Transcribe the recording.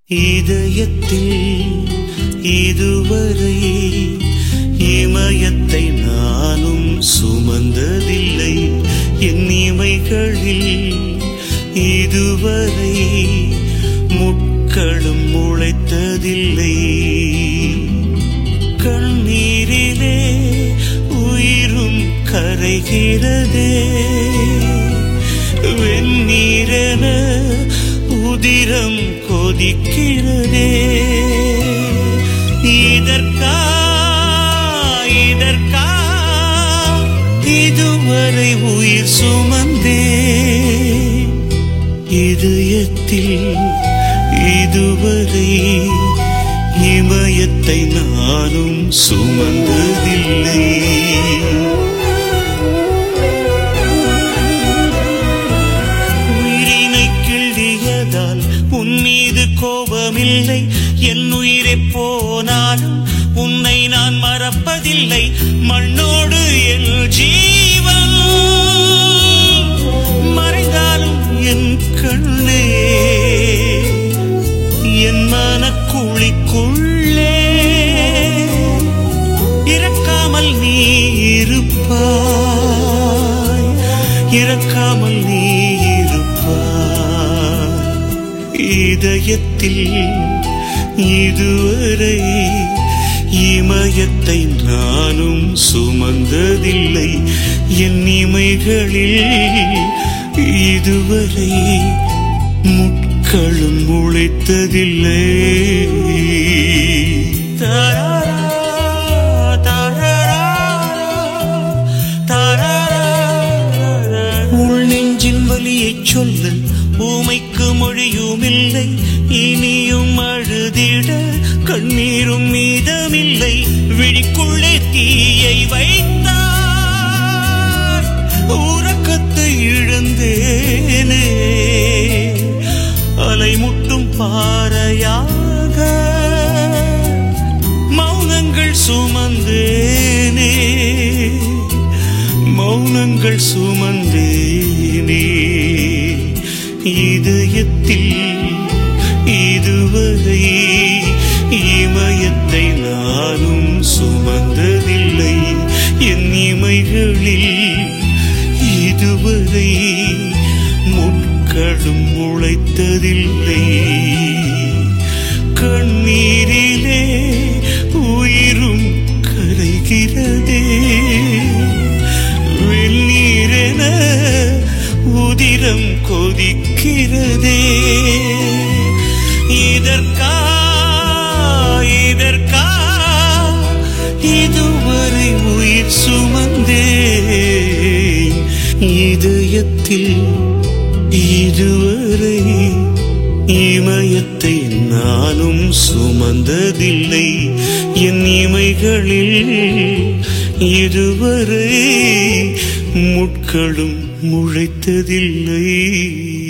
இதயத்தில் இதுவரை இமயத்தை நானும் சுமந்ததில்லை என் இமைகளில் இதுவரை முட்களும் முளைத்ததில்லை கண்ணீரிலே உயிரும் கரைகிறதே வெந்நீரென உதிரம் கொதிக்கிறதே இதற்கா இதற்கா இதுவரை உயிர் சுமந்தே இதயத்தில் இதுவரை இமயத்தை நானும் சுமந்ததில்லை உயிரினை கிள்ளியதால் உன் மீது கோபமில்லை என் உயிரை போனாலும் உன்னை நான் மறப்பதில்லை மண்ணோடு என் ஜீவன் மறைந்தாலும் என் கண்ணே என் மனக்குழிக்குள்ளே இறக்காமல் நீ இருப்பாய் இறக்காமல் நீ இருப்பாய் இதயத்தில் இதுவரை இமயத்தை நானும் சுமந்ததில்லை என் இமைகளில் இதுவரை முட்களும் முளைத்ததில்லை தரரா, தரரா, தரரா. உள் நெஞ்சின் வலியைச் சொல்ல ஊமைக்கு மொழியுமில்லை இனியும் அழுதிட கண்ணீரும் மீதமில்லை விழிக்குள்ளே தீயை வைத்தார் உறக்கத்தை இழந்தேனே அலைமுட்டும் பாறையாக மௌனங்கள் சுமந்தேனே மௌனங்கள் சுமந்தேனே இதயத்தில் இதுவரை இமயத்தை நானும் சுமந்ததில்லை என் இமைகளில் இதுவரை முட்களும் முளைத்ததில்லை கண்ணீரிலே உயிரும் கரைகிறதே வெந்நீரென உதிரம் கொதிக்கிறதே இதற்கா இதற்கா இதுவரை உயிர் சுமந்தே இதயத்தில் இதுவரை இமயத்தை நானும் சுமந்ததில்லை என் இமைகளில் இதுவரை முட்களும் முளைத்ததில்லை